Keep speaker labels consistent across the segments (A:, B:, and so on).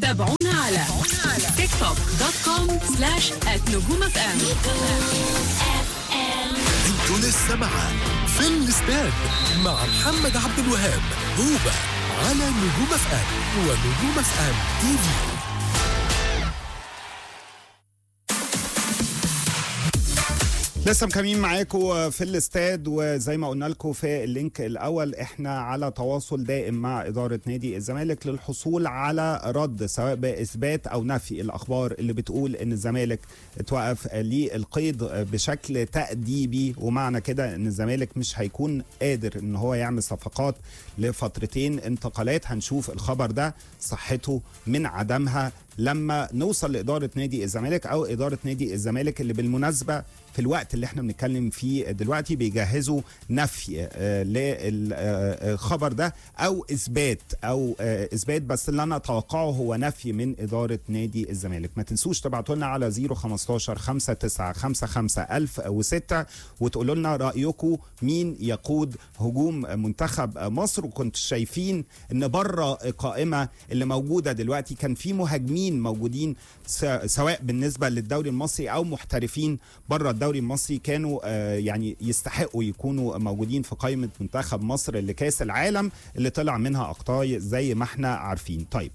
A: تابعونا على تيك توك دوت كوم سلاش نجوم اف ام
B: انتوا لسه مع في الاستاد مع محمد عبد الوهاب هوبا على نجوم اف ام ونجوم اف ام تي في
C: لسه مكملين معاكم في الاستاد وزي ما قلنا لكم في اللينك الاول احنا على تواصل دائم مع اداره نادي الزمالك للحصول على رد سواء باثبات او نفي الاخبار اللي بتقول ان الزمالك اتوقف للقيد بشكل تاديبي ومعنى كده ان الزمالك مش هيكون قادر ان هو يعمل صفقات لفترتين انتقالات هنشوف الخبر ده صحته من عدمها لما نوصل لاداره نادي الزمالك او اداره نادي الزمالك اللي بالمناسبه في الوقت اللي احنا بنتكلم فيه دلوقتي بيجهزوا نفي آه للخبر ده او اثبات او آه اثبات بس اللي انا اتوقعه هو نفي من اداره نادي الزمالك ما تنسوش تبعتوا لنا على 015 59 55 1006 وتقولوا لنا رايكم مين يقود هجوم منتخب مصر وكنتوا شايفين ان بره القائمه اللي موجوده دلوقتي كان في مهاجمين موجودين سواء بالنسبه للدوري المصري او محترفين بره الدوري المصري كانوا آه يعني يستحقوا يكونوا موجودين في قائمه منتخب مصر لكاس العالم اللي طلع منها اقطاي زي ما احنا عارفين طيب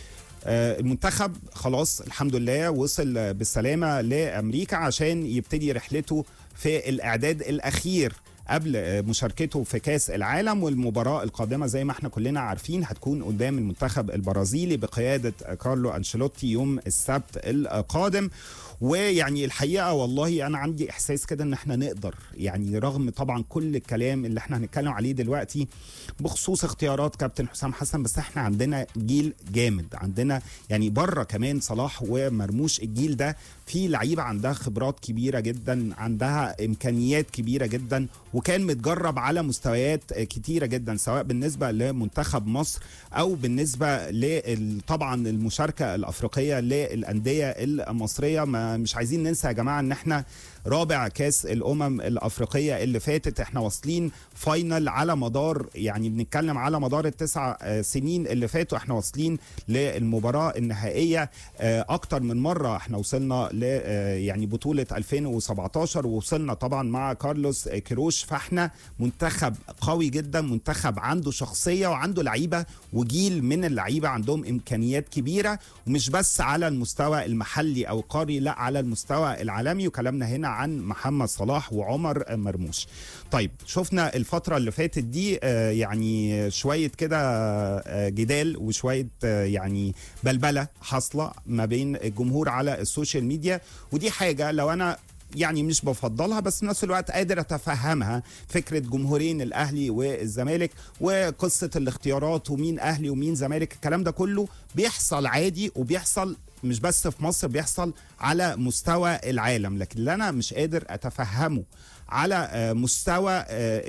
C: آه المنتخب خلاص الحمد لله وصل بالسلامه لامريكا عشان يبتدي رحلته في الاعداد الاخير قبل مشاركته في كاس العالم والمباراه القادمه زي ما احنا كلنا عارفين هتكون قدام المنتخب البرازيلي بقياده كارلو انشيلوتي يوم السبت القادم ويعني الحقيقه والله انا عندي احساس كده ان احنا نقدر يعني رغم طبعا كل الكلام اللي احنا هنتكلم عليه دلوقتي بخصوص اختيارات كابتن حسام حسن بس احنا عندنا جيل جامد عندنا يعني بره كمان صلاح ومرموش الجيل ده في لعيبه عندها خبرات كبيره جدا عندها امكانيات كبيره جدا وكان متجرب على مستويات كتيره جدا سواء بالنسبه لمنتخب مصر او بالنسبه طبعا المشاركه الافريقيه للانديه المصريه ما مش عايزين ننسى يا جماعه ان احنا رابع كاس الامم الافريقيه اللي فاتت احنا واصلين فاينل على مدار يعني بنتكلم على مدار التسع سنين اللي فاتوا احنا واصلين للمباراه النهائيه اكتر من مره احنا وصلنا ل يعني بطوله 2017 ووصلنا طبعا مع كارلوس كيروش فاحنا منتخب قوي جدا منتخب عنده شخصيه وعنده لعيبه وجيل من اللعيبه عندهم امكانيات كبيره ومش بس على المستوى المحلي او القاري لا على المستوى العالمي وكلامنا هنا عن محمد صلاح وعمر مرموش طيب شفنا الفترة اللي فاتت دي آه يعني شوية كده آه جدال وشوية آه يعني بلبلة حاصلة ما بين الجمهور على السوشيال ميديا ودي حاجة لو أنا يعني مش بفضلها بس في نفس الوقت قادر اتفهمها فكره جمهورين الاهلي والزمالك وقصه الاختيارات ومين اهلي ومين زمالك الكلام ده كله بيحصل عادي وبيحصل مش بس في مصر بيحصل على مستوى العالم لكن اللي انا مش قادر اتفهمه على مستوى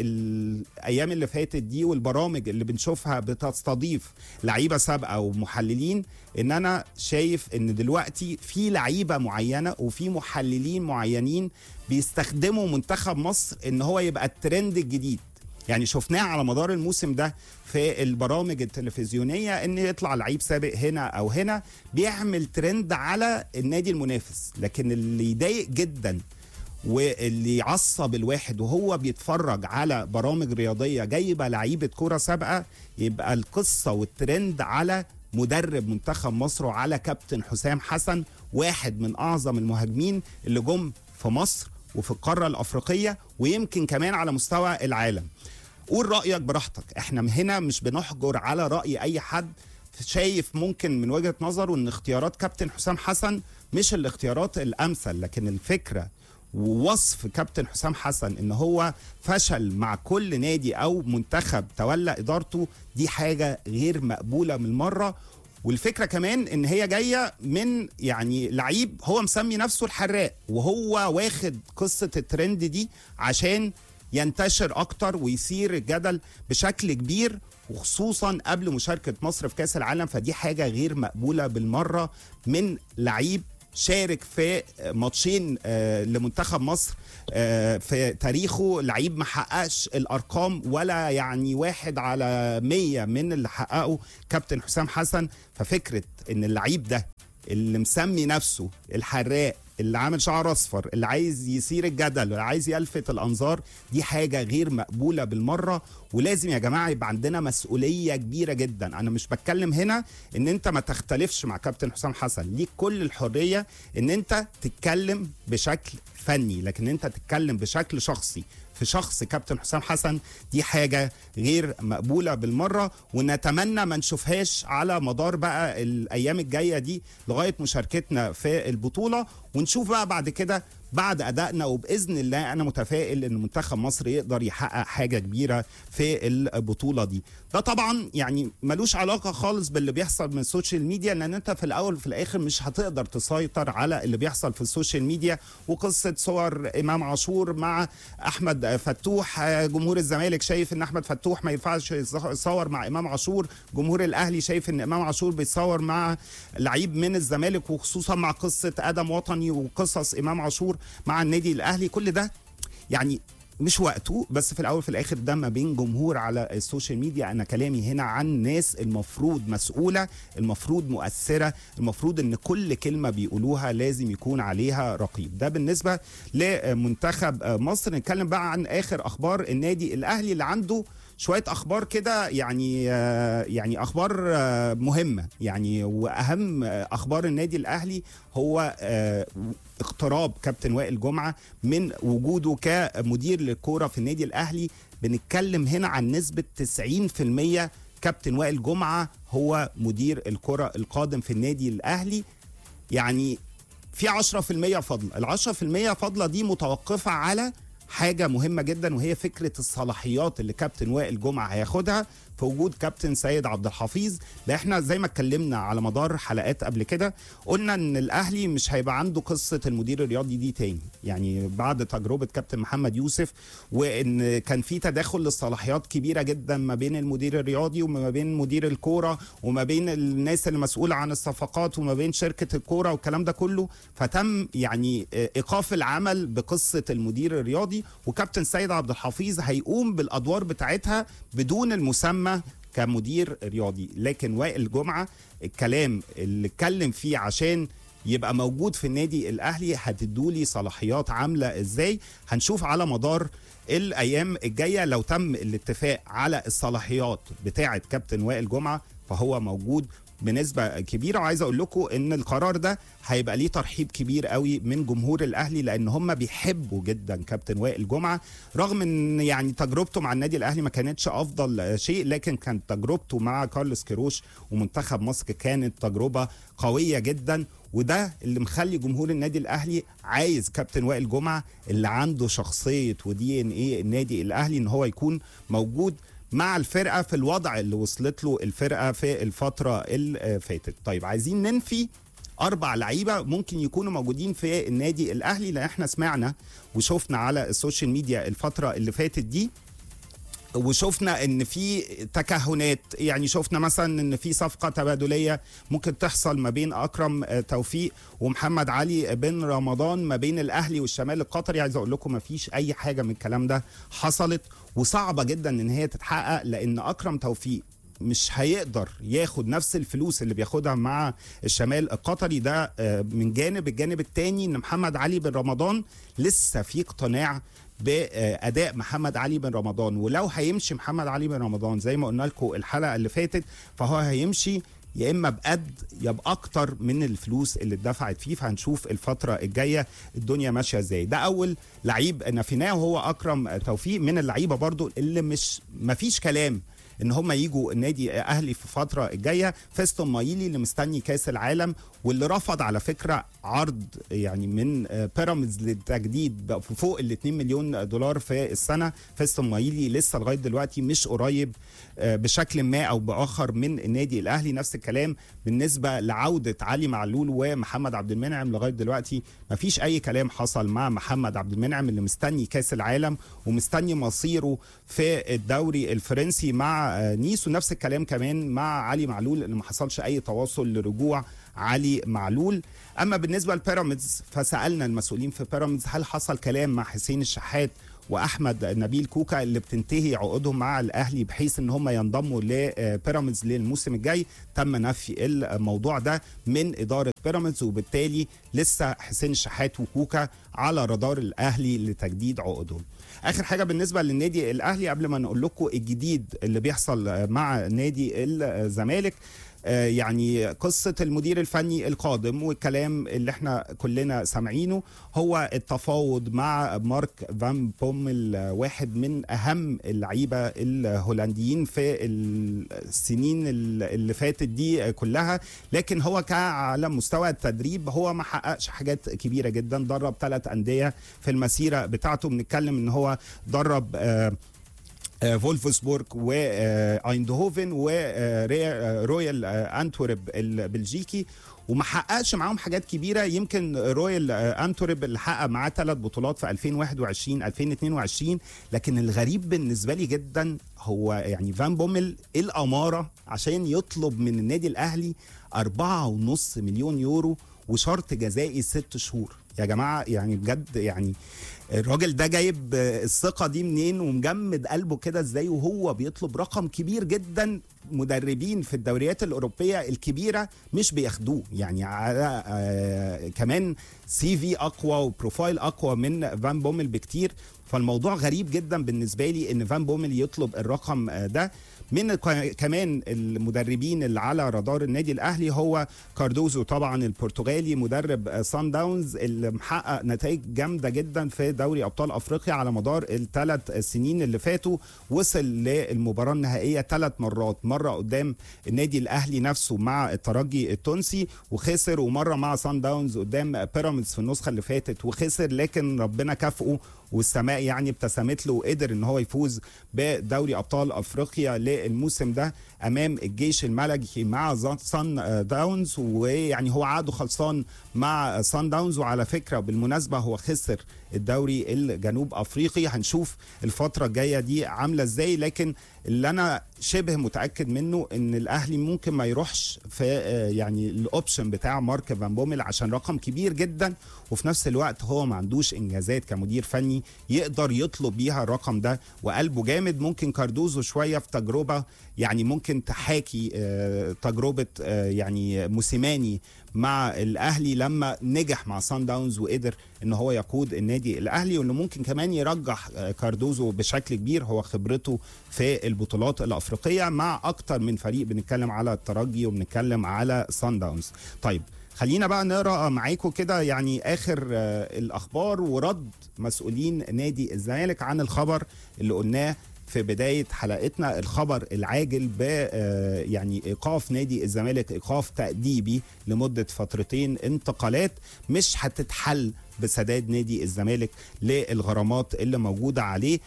C: الايام اللي فاتت دي والبرامج اللي بنشوفها بتستضيف لعيبه سابقه ومحللين ان انا شايف ان دلوقتي في لعيبه معينه وفي محللين معينين بيستخدموا منتخب مصر ان هو يبقى الترند الجديد يعني شفناه على مدار الموسم ده في البرامج التلفزيونيه ان يطلع لعيب سابق هنا او هنا بيعمل ترند على النادي المنافس لكن اللي يضايق جدا واللي يعصب الواحد وهو بيتفرج على برامج رياضيه جايبه لعيبه كوره سابقه يبقى القصه والترند على مدرب منتخب مصر وعلى كابتن حسام حسن واحد من اعظم المهاجمين اللي جم في مصر وفي القاره الافريقيه ويمكن كمان على مستوى العالم قول رايك براحتك احنا هنا مش بنحجر على راي اي حد شايف ممكن من وجهه نظره ان اختيارات كابتن حسام حسن مش الاختيارات الامثل لكن الفكره ووصف كابتن حسام حسن ان هو فشل مع كل نادي او منتخب تولى ادارته دي حاجه غير مقبوله من مره والفكره كمان ان هي جايه من يعني لعيب هو مسمي نفسه الحراق وهو واخد قصه الترند دي عشان ينتشر اكتر ويثير الجدل بشكل كبير وخصوصا قبل مشاركه مصر في كاس العالم فدي حاجه غير مقبوله بالمره من لعيب شارك في ماتشين آه، لمنتخب مصر آه، في تاريخه لعيب ما حققش الارقام ولا يعني واحد على مية من اللي حققه كابتن حسام حسن ففكره ان اللعيب ده اللي مسمي نفسه الحراق اللي عامل شعر اصفر اللي عايز يثير الجدل اللي عايز يلفت الانظار دي حاجه غير مقبوله بالمره ولازم يا جماعه يبقى عندنا مسؤوليه كبيره جدا انا مش بتكلم هنا ان انت ما تختلفش مع كابتن حسام حسن ليك كل الحريه ان انت تتكلم بشكل فني لكن انت تتكلم بشكل شخصي في شخص كابتن حسام حسن دي حاجة غير مقبولة بالمرة ونتمنى ما نشوفهاش على مدار بقى الأيام الجاية دي لغاية مشاركتنا في البطولة ونشوف بقى بعد كده بعد أدائنا وبإذن الله أنا متفائل إن منتخب مصر يقدر يحقق حاجة كبيرة في البطولة دي ده طبعا يعني ملوش علاقة خالص باللي بيحصل من السوشيال ميديا لأن أنت في الأول وفي الآخر مش هتقدر تسيطر على اللي بيحصل في السوشيال ميديا وقصة صور إمام عاشور مع أحمد فتوح جمهور الزمالك شايف إن أحمد فتوح ما ينفعش يصور مع إمام عاشور جمهور الأهلي شايف إن إمام عاشور بيتصور مع لعيب من الزمالك وخصوصا مع قصة أدم وطني وقصص إمام عاشور مع النادي الأهلي كل ده يعني مش وقته بس في الاول في الاخر ده ما بين جمهور على السوشيال ميديا انا كلامي هنا عن ناس المفروض مسؤوله المفروض مؤثره المفروض ان كل كلمه بيقولوها لازم يكون عليها رقيب ده بالنسبه لمنتخب مصر نتكلم بقى عن اخر اخبار النادي الاهلي اللي عنده شويه اخبار كده يعني يعني اخبار مهمه يعني واهم اخبار النادي الاهلي هو اقتراب كابتن وائل جمعه من وجوده كمدير للكوره في النادي الاهلي بنتكلم هنا عن نسبه 90% كابتن وائل جمعه هو مدير الكره القادم في النادي الاهلي يعني في 10% فضل ال 10% فضله دي متوقفه على حاجه مهمه جدا وهي فكره الصلاحيات اللي كابتن وائل جمعه هياخدها في وجود كابتن سيد عبد الحفيظ لا احنا زي ما اتكلمنا على مدار حلقات قبل كده قلنا ان الاهلي مش هيبقى عنده قصه المدير الرياضي دي تاني يعني بعد تجربه كابتن محمد يوسف وان كان في تداخل للصلاحيات كبيره جدا ما بين المدير الرياضي وما بين مدير الكوره وما بين الناس اللي مسؤوله عن الصفقات وما بين شركه الكوره والكلام ده كله فتم يعني ايقاف العمل بقصه المدير الرياضي وكابتن سيد عبد الحفيظ هيقوم بالادوار بتاعتها بدون المسمى كمدير رياضي لكن وائل جمعه الكلام اللي اتكلم فيه عشان يبقى موجود في النادي الاهلي هتدولي صلاحيات عامله ازاي هنشوف على مدار الايام الجايه لو تم الاتفاق على الصلاحيات بتاعه كابتن وائل جمعه فهو موجود بنسبه كبيره وعايز اقول لكم ان القرار ده هيبقى ليه ترحيب كبير قوي من جمهور الاهلي لان هم بيحبوا جدا كابتن وائل جمعه رغم ان يعني تجربته مع النادي الاهلي ما كانتش افضل شيء لكن كانت تجربته مع كارلوس كيروش ومنتخب مصر كانت تجربه قويه جدا وده اللي مخلي جمهور النادي الاهلي عايز كابتن وائل جمعه اللي عنده شخصيه ودي ان ايه النادي الاهلي ان هو يكون موجود مع الفرقه في الوضع اللي وصلت له الفرقه في الفتره اللي فاتت طيب عايزين ننفي اربع لعيبه ممكن يكونوا موجودين في النادي الاهلي لان احنا سمعنا وشفنا على السوشيال ميديا الفتره اللي فاتت دي وشفنا ان في تكهنات يعني شفنا مثلا ان في صفقه تبادليه ممكن تحصل ما بين اكرم توفيق ومحمد علي بن رمضان ما بين الاهلي والشمال القطري عايز اقول لكم ما فيش اي حاجه من الكلام ده حصلت وصعبه جدا ان هي تتحقق لان اكرم توفيق مش هيقدر ياخد نفس الفلوس اللي بياخدها مع الشمال القطري ده من جانب الجانب الثاني ان محمد علي بن رمضان لسه في اقتناع باداء محمد علي بن رمضان ولو هيمشي محمد علي بن رمضان زي ما قلنا لكم الحلقه اللي فاتت فهو هيمشي يا اما بقد يا باكتر من الفلوس اللي اتدفعت فيه فهنشوف الفتره الجايه الدنيا ماشيه ازاي ده اول لعيب نفيناه وهو اكرم توفيق من اللعيبه برضو اللي مش مفيش كلام ان هم يجوا النادي اهلي في الفتره الجايه فيستون مايلي اللي مستني كاس العالم واللي رفض على فكره عرض يعني من بيراميدز للتجديد فوق ال 2 مليون دولار في السنه فيستون مايلي لسه لغايه دلوقتي مش قريب بشكل ما او باخر من النادي الاهلي نفس الكلام بالنسبه لعوده علي معلول ومحمد عبد المنعم لغايه دلوقتي ما فيش اي كلام حصل مع محمد عبد المنعم اللي مستني كاس العالم ومستني مصيره في الدوري الفرنسي مع مع آه، نيس ونفس الكلام كمان مع علي معلول ان ما حصلش اي تواصل لرجوع علي معلول اما بالنسبه لبيراميدز فسالنا المسؤولين في بيراميدز هل حصل كلام مع حسين الشحات واحمد نبيل كوكا اللي بتنتهي عقودهم مع الاهلي بحيث ان هم ينضموا لبيراميدز للموسم الجاي تم نفي الموضوع ده من اداره بيراميدز وبالتالي لسه حسين الشحات وكوكا على رادار الاهلي لتجديد عقودهم اخر حاجه بالنسبه للنادي الاهلي قبل ما نقول لكم الجديد اللي بيحصل مع نادي الزمالك آه، يعني قصة المدير الفني القادم والكلام اللي احنا كلنا سامعينه هو التفاوض مع مارك فان بومل آه، واحد من أهم اللعيبة الهولنديين في السنين اللي فاتت دي آه، كلها لكن هو على مستوى التدريب هو ما حققش حاجات كبيرة جدا درب ثلاث أندية في المسيرة بتاعته بنتكلم ان هو درب آه آه، فولفسبورغ وايندهوفن ورويال انتورب البلجيكي وما حققش معاهم حاجات كبيره يمكن رويال انتورب اللي حقق معاه ثلاث بطولات في 2021 2022 لكن الغريب بالنسبه لي جدا هو يعني فان بومل ايه الاماره عشان يطلب من النادي الاهلي 4.5 مليون يورو وشرط جزائي ست شهور يا جماعه يعني بجد يعني الراجل ده جايب الثقه دي منين ومجمد قلبه كده ازاي وهو بيطلب رقم كبير جدا مدربين في الدوريات الاوروبيه الكبيره مش بياخدوه يعني على آه كمان سي في اقوى وبروفايل اقوى من فان بومل بكتير فالموضوع غريب جدا بالنسبه لي ان فان بومل يطلب الرقم آه ده من كمان المدربين اللي على رادار النادي الاهلي هو كاردوزو طبعا البرتغالي مدرب سان داونز اللي محقق نتائج جامده جدا في دوري ابطال افريقيا على مدار الثلاث سنين اللي فاتوا وصل للمباراه النهائيه ثلاث مرات مره قدام النادي الاهلي نفسه مع الترجي التونسي وخسر ومره مع سان داونز قدام بيراميدز في النسخه اللي فاتت وخسر لكن ربنا كافئه والسماء يعني ابتسمت له وقدر ان هو يفوز بدوري ابطال افريقيا للموسم ده امام الجيش الملكي مع سان داونز ويعني هو عقده خلصان مع سان داونز وعلى فكره بالمناسبه هو خسر الدوري الجنوب افريقي هنشوف الفتره الجايه دي عامله ازاي لكن اللي انا شبه متاكد منه ان الاهلي ممكن ما يروحش في يعني الاوبشن بتاع مارك فان بومل عشان رقم كبير جدا وفي نفس الوقت هو ما عندوش انجازات كمدير فني يقدر يطلب بيها الرقم ده وقلبه جامد ممكن كاردوزو شويه في تجربه يعني ممكن تحاكي تجربه يعني موسيماني مع الاهلي لما نجح مع سان داونز وقدر ان هو يقود النادي الاهلي وانه ممكن كمان يرجح كاردوزو بشكل كبير هو خبرته في البطولات الافريقيه مع اكتر من فريق بنتكلم على الترجي وبنتكلم على سان داونز طيب خلينا بقى نقرا معاكم كده يعني اخر الاخبار ورد مسؤولين نادي الزمالك عن الخبر اللي قلناه في بدايه حلقتنا الخبر العاجل ب يعني ايقاف نادي الزمالك ايقاف تاديبي لمده فترتين انتقالات مش هتتحل بسداد نادي الزمالك للغرامات اللي موجوده عليه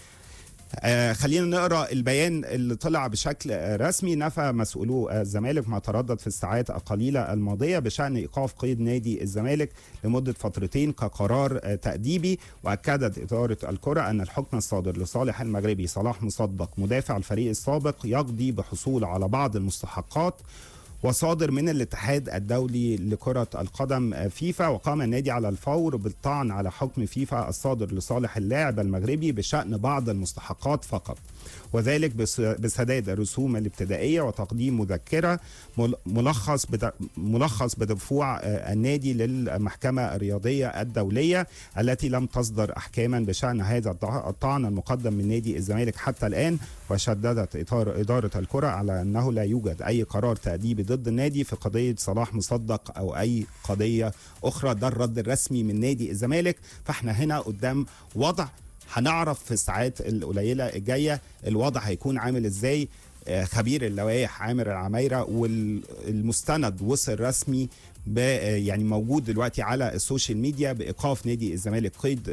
C: آه خلينا نقرا البيان اللي طلع بشكل آه رسمي نفى مسؤولو الزمالك ما تردد في الساعات القليله الماضيه بشان ايقاف قيد نادي الزمالك لمده فترتين كقرار آه تاديبي واكدت اداره الكره ان الحكم الصادر لصالح المغربي صلاح مصدق مدافع الفريق السابق يقضي بحصول على بعض المستحقات وصادر من الاتحاد الدولي لكرة القدم فيفا وقام النادي على الفور بالطعن على حكم فيفا الصادر لصالح اللاعب المغربي بشأن بعض المستحقات فقط وذلك بسداد الرسوم الابتدائية وتقديم مذكرة ملخص ملخص بدفوع النادي للمحكمة الرياضية الدولية التي لم تصدر أحكاما بشأن هذا الطعن المقدم من نادي الزمالك حتى الآن وشددت إدارة الكرة على أنه لا يوجد أي قرار تأديبي ضد النادي في قضية صلاح مصدق أو أي قضية أخرى ده الرد الرسمي من نادي الزمالك فاحنا هنا قدام وضع هنعرف في الساعات القليله الجايه الوضع هيكون عامل ازاي خبير اللوائح عامر العمايره والمستند وصل رسمي يعني موجود دلوقتي على السوشيال ميديا بايقاف نادي الزمالك قيد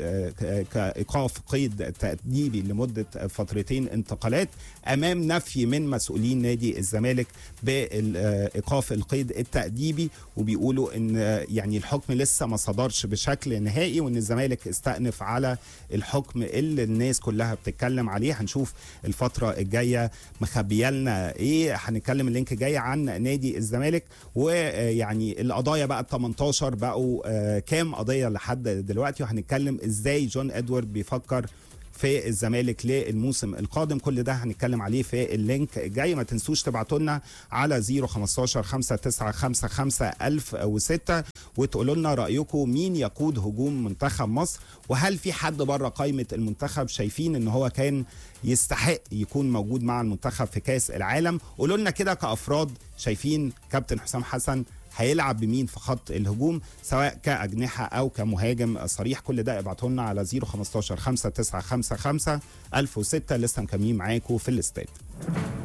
C: كايقاف قيد تاديبي لمده فترتين انتقالات امام نفي من مسؤولين نادي الزمالك بايقاف القيد التاديبي وبيقولوا ان يعني الحكم لسه ما صدرش بشكل نهائي وان الزمالك استأنف على الحكم اللي الناس كلها بتتكلم عليه هنشوف الفتره الجايه مخبيين جايه لنا ايه هنتكلم اللينك جاي عن نادي الزمالك ويعني القضايا بقى ال 18 بقوا آه، كام قضيه لحد دلوقتي وهنتكلم ازاي جون ادوارد بيفكر في الزمالك للموسم القادم كل ده هنتكلم عليه في اللينك الجاي ما تنسوش تبعتوا لنا على 015 5955 1006 وتقولوا لنا رايكم مين يقود هجوم منتخب مصر وهل في حد بره قائمه المنتخب شايفين ان هو كان يستحق يكون موجود مع المنتخب في كاس العالم قولوا لنا كده كافراد شايفين كابتن حسام حسن هيلعب بمين في خط الهجوم سواء كأجنحة أو كمهاجم صريح كل ده ابعتوا لنا على 015 5955 1006 لسه مكملين معاكم في الاستاد